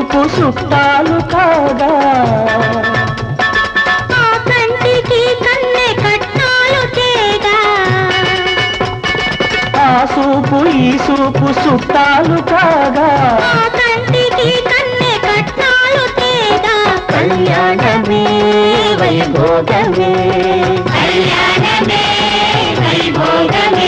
చూపు చుట్టాలు కాగా ఆ కంటికి కన్నె కట్నాలు తేగా ఆ చూపు ఈ చూపు చుట్టాలు కాగా ఆ కంటికి కన్నె కట్నాలు తేగా కళ్యాణమే వైభోగమే కళ్యాణమే వైభోగమే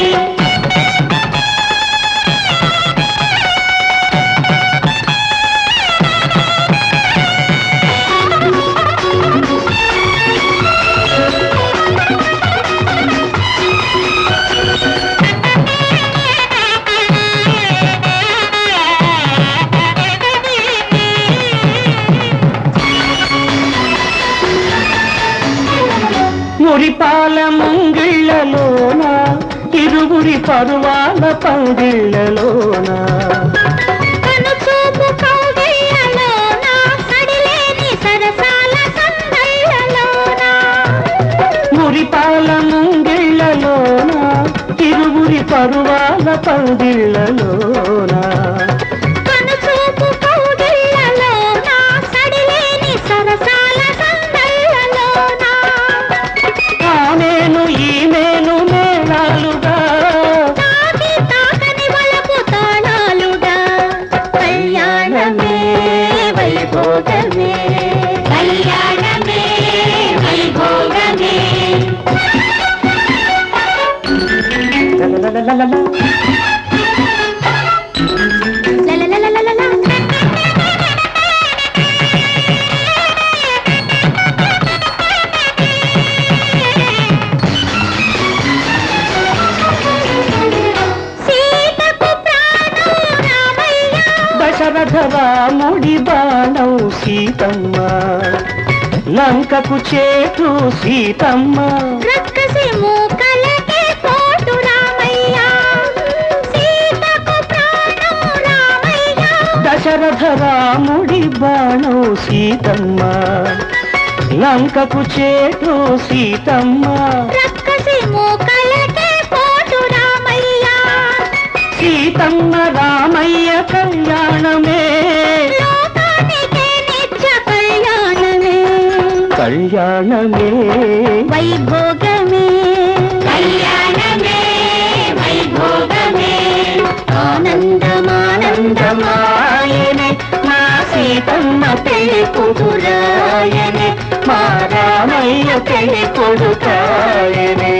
మురిపాల ముంగిళ్ళలోన ఇరువురి పరువాల పందిళ్ళలోన కనుచూపు కౌగిళ్ళలోన సడిలేని సరసాల సందళ్ళలోన మురిపాల ముంగిళ్ళలోన ఇరువురి పరువాల పందిళ్ళలోన కనుచూపు కౌగిళ్ళలోన సడిలేని సరసాల సందళ్ళలోన ఆ నేను ఈ నేను మేళాలుగా తాకి తాకని వలపు తాళాలుగా కళ్యాణమే వైభోగమే కళ్యాణమే వైభోగమే లలలలలల. లలలలలలల. సీతకు ప్రాణం రామయ్య దశరథ రాముడి బాణం సీతమ్మ లంకకు చేటు సీతమ్మ రక్కసి మూకలకే పోటు రామయ్య సీతకు ప్రాణం రామయ్య దశరథ రాముడి బాణం సీతమ్మ లంకకు చేటు సీతమ్మ రక్కసి మూకలకే పోటు రామయ్య సీతమ్మ రామయ్య కళ్యాణమే లోకానికే నిత్య కళ్యాణమే కళ్యాణమే వైభోగమే కళ్యాణమే వైభోగమే ఆనందమానందమాయనే మా సీతమ్మ పెళ్లి కుదురాయనే మా రామయ్య పెళ్లి కొడుకాయనే